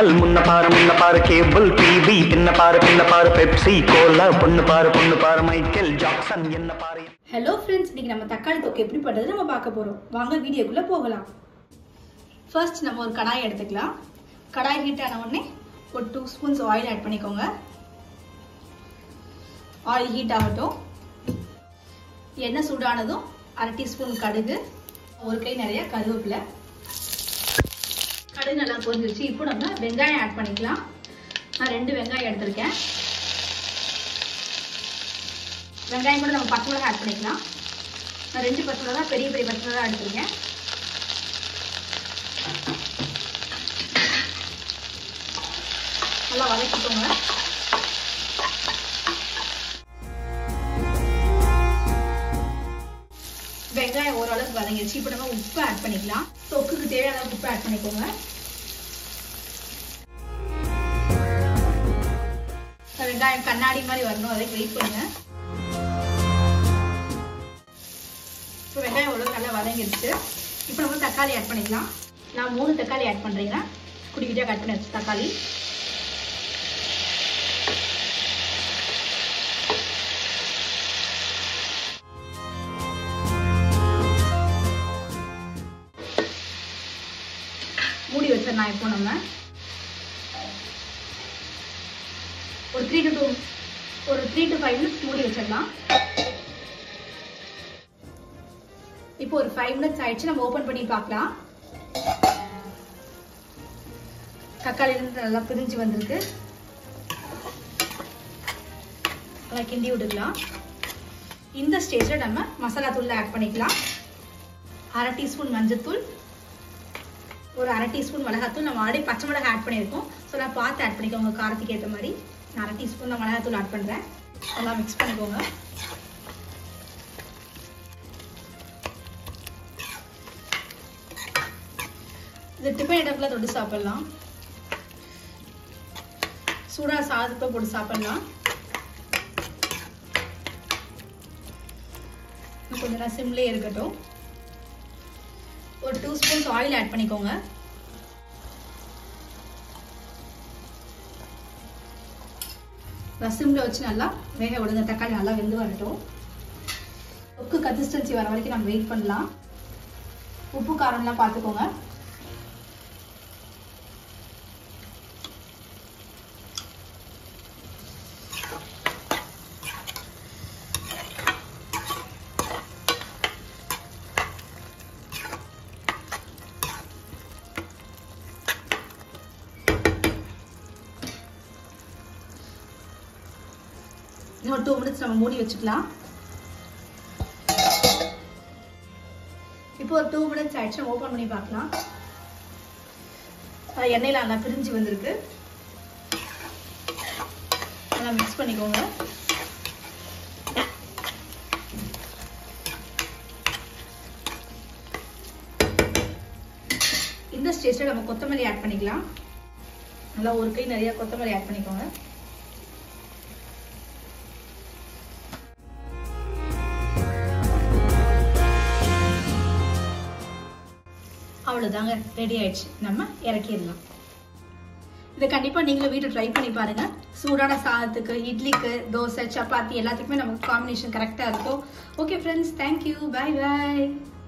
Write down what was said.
signal முன்ன பாரு முன்ன பாரு கேபிள் டிவி பின்ன பாரு பின்ன பாரு பெப்சி கோலா பொண்ணு பாரு பொண்ணு பாரு மைக்கேல் ஜாக்சன் என்ன பாரு ஹலோ ஃப்ரெண்ட்ஸ் இன்னைக்கு நம்ம தக்காளி தொக்கு எப்படி பண்ணுறது நம்ம பார்க்க போகிறோம் வாங்க வீடியோக்குள்ளே போகலாம் ஃபர்ஸ்ட் நம்ம ஒரு கடாய் எடுத்துக்கலாம் கடாய் ஹீட் ஆன உடனே ஒரு டூ ஸ்பூன்ஸ் ஆயில் ஆட் பண்ணிக்கோங்க ஆயில் ஹீட் ஆகட்டும் எண்ணெய் சூடானதும் அரை டீஸ்பூன் கடுகு ஒரு கை நிறைய கருவேப்பிலை கடுகு நல்லா பொரிஞ்சிருச்சு இப்போ நம்ம வெங்காயம் ஆட் பண்ணிக்கலாம் நான் ரெண்டு வெங்காயம் எடுத்திருக்கேன் வெங்காயம் கூட நம்ம பச்சை மிளகா ஆட் பண்ணிக்கலாம் நான் ரெண்டு பச்சை மிளகா பெரிய பெரிய பச்சை மிளகா எடுத்திருக்கேன் நல்லா வதக்கிக்கோங்க வெங்காயம் ஓரளவுக்கு வதங்கிடுச்சு இப்போ நம்ம உப்பு ஆட் பண்ணிக்கலாம் தொக்குக்கு தேவையான அளவுக்கு உப்பு ஆட் பண்ணிக்கோங்க வெங்காயம் கண்ணாடி மாதிரி வரணும் அதை வெயிட் பண்ணுங்க இப்போ வெங்காயம் ஓரளவுக்கு நல்லா வதங்கிடுச்சு இப்போ நம்ம தக்காளி ஆட் பண்ணிக்கலாம் நான் மூணு தக்காளி ஆட் பண்ணுறீங்க குடி குட்டியாக கட் பண்ணி வச்சு தக்காளி மூடி வச்சிடலாம் இப்போ நம்ம ஒரு த்ரீ டு டூ ஒரு த்ரீ டு ஃபைவ் மினிட்ஸ் மூடி வச்சிடலாம் இப்போ ஒரு ஃபைவ் மினிட்ஸ் ஆயிடுச்சு நம்ம ஓபன் பண்ணி பார்க்கலாம் தக்காளி இருந்து நல்லா பிரிஞ்சு வந்திருக்கு நல்லா கிண்டி விட்டுக்கலாம் இந்த ஸ்டேஜில் நம்ம மசாலா தூள் ஆட் பண்ணிக்கலாம் அரை டீஸ்பூன் மஞ்சத்தூள் ஒரு அரை டீஸ்பூன் மிளகாத்தூள் நம்ம ஆல்ரெடி பச்சை மிளகா ஆட் பண்ணியிருக்கோம் ஸோ நான் பார்த்து ஆட் பண்ணிக்கோங்க காரத்துக்கு ஏற்ற மாதிரி நான் அரை டீஸ்பூன் தான் மிளகாத்தூள் ஆட் பண்ணுறேன் நல்லா மிக்ஸ் பண்ணிக்கோங்க இது டிஃபன் ஐட்டத்தில் தொட்டு சாப்பிடலாம் சூடாக சாதத்தை போட்டு சாப்பிடலாம் கொஞ்ச நேரம் சிம்லேயே இருக்கட்டும் ஒரு டூ ஸ்பூன்ஸ் ஆயில் ஆட் பண்ணிக்கோங்க சிம்ல வச்சு நல்லா வேக விடுங்க தக்காளி நல்லா வெந்து வரட்டும் உப்பு கன்சிஸ்டன்சி வர வரைக்கும் நம்ம வெயிட் பண்ணலாம் உப்பு காரம்லாம் பார்த்துக்கோங்க இன்னும் டூ மினிட்ஸ் நம்ம மூடி வச்சுக்கலாம் இப்போ ஒரு டூ மினிட்ஸ் ஆயிடுச்சு நம்ம ஓப்பன் பண்ணி பார்க்கலாம் எண்ணெயில் நல்லா பிரிஞ்சு வந்திருக்கு நல்லா மிக்ஸ் பண்ணிக்கோங்க இந்த ஸ்டேஜில் நம்ம கொத்தமல்லி ஆட் பண்ணிக்கலாம் நல்லா ஒரு கை நிறைய கொத்தமல்லி ஆட் பண்ணிக்கோங்க அவ்வளோதாங்க ரெடி ஆயிடுச்சு நம்ம இறக்கிடலாம் இதை கண்டிப்பாக நீங்களும் வீட்டில் ட்ரை பண்ணி பாருங்க சூடான சாதத்துக்கு இட்லிக்கு தோசை சப்பாத்தி எல்லாத்துக்குமே நமக்கு காம்பினேஷன் கரெக்டாக இருக்கும் ஓகே ஃப்ரெண்ட்ஸ் தேங்க்யூ பாய் பாய்